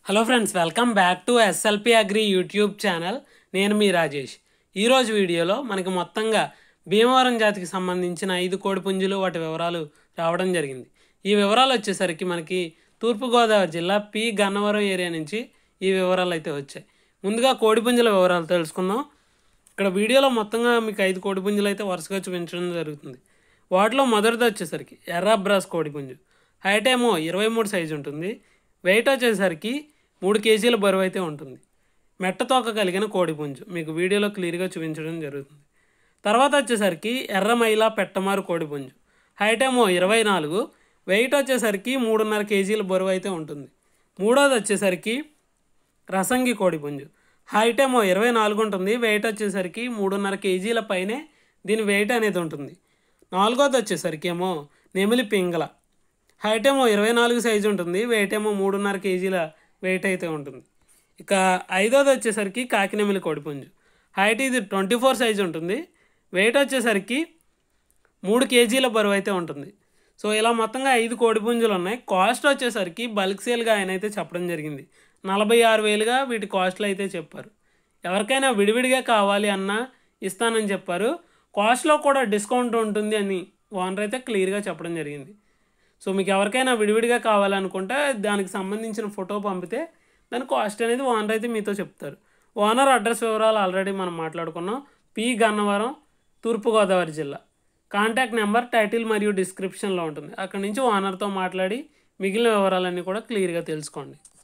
hello friends welcome back to SLP agri YouTube channel నేను మీ రాజేష్ ఈరోజు వీడియోలో మనకి మొత్తంగా భీమవరం జాతికి సంబంధించిన ఐదు కోడి పుంజులు వాటి వివరాలు రావడం జరిగింది ఈ వివరాలు వచ్చేసరికి మనకి తూర్పుగోదావరి జిల్లా పి గన్నవరం ఏరియా నుంచి ఈ వివరాలు అయితే వచ్చాయి ముందుగా కోడి పుంజుల వివరాలు తెలుసుకుందాం ఇక్కడ వీడియోలో మొత్తంగా మీకు ఐదు కోడి పుంజులు అయితే వరుసగా చూపించడం జరుగుతుంది వాటిలో మొదటిది వచ్చేసరికి ఎర్ర బ్రాస్ కోడి పుంజు హైట్ ఏమో ఇరవై మూడు సైజు ఉంటుంది వెయిట్ వచ్చేసరికి మూడు కేజీల బరువు అయితే ఉంటుంది మెట్ట తోక కలిగిన కోడి పుంజు మీకు వీడియోలో క్లియర్గా చూపించడం జరుగుతుంది తర్వాత వచ్చేసరికి ఎర్ర మైల పెట్టమారు కోడి పుంజు హైట్ ఏమో ఇరవై నాలుగు వెయిట్ వచ్చేసరికి మూడున్నర కేజీల బరువు అయితే ఉంటుంది మూడోది వచ్చేసరికి రసంగి కోడి పుంజు హైట్ ఏమో ఇరవై నాలుగు ఉంటుంది వెయిట్ వచ్చేసరికి మూడున్నర కేజీల పైనే దీని వెయిట్ అనేది ఉంటుంది నాలుగోది వచ్చేసరికి ఏమో నెమిలి పింగళ హైట్ ఏమో ఇరవై నాలుగు సైజు ఉంటుంది వెయిట్ ఏమో మూడున్నర కేజీల వెయిట్ అయితే ఉంటుంది ఇక ఐదోది వచ్చేసరికి కాకినెమిలి కోడిపుంజు హైట్ ఇది ట్వంటీ ఫోర్ సైజు ఉంటుంది వెయిట్ వచ్చేసరికి మూడు కేజీల బరువు అయితే ఉంటుంది సో ఇలా మొత్తంగా ఐదు కోడిపుంజులు ఉన్నాయి కాస్ట్ వచ్చేసరికి బల్క్ సేల్గా ఆయన అయితే చెప్పడం జరిగింది నలభై ఆరు వేలుగా వీటి కాస్ట్లు అయితే చెప్పారు ఎవరికైనా విడివిడిగా కావాలి అన్నా ఇస్తానని చెప్పారు కాస్ట్లో కూడా డిస్కౌంట్ ఉంటుంది అని ఓనర్ అయితే క్లియర్గా చెప్పడం జరిగింది సో మీకు ఎవరికైనా విడివిడిగా కావాలనుకుంటే దానికి సంబంధించిన ఫోటో పంపితే దాని కాస్ట్ అనేది ఓనర్ అయితే మీతో చెప్తారు ఓనర్ అడ్రస్ వివరాలు ఆల్రెడీ మనం మాట్లాడుకున్నాం పి గన్నవరం తూర్పుగోదావరి జిల్లా కాంటాక్ట్ నెంబర్ టైటిల్ మరియు డిస్క్రిప్షన్లో ఉంటుంది అక్కడి నుంచి ఓనర్తో మాట్లాడి మిగిలిన వివరాలన్నీ కూడా క్లియర్గా తెలుసుకోండి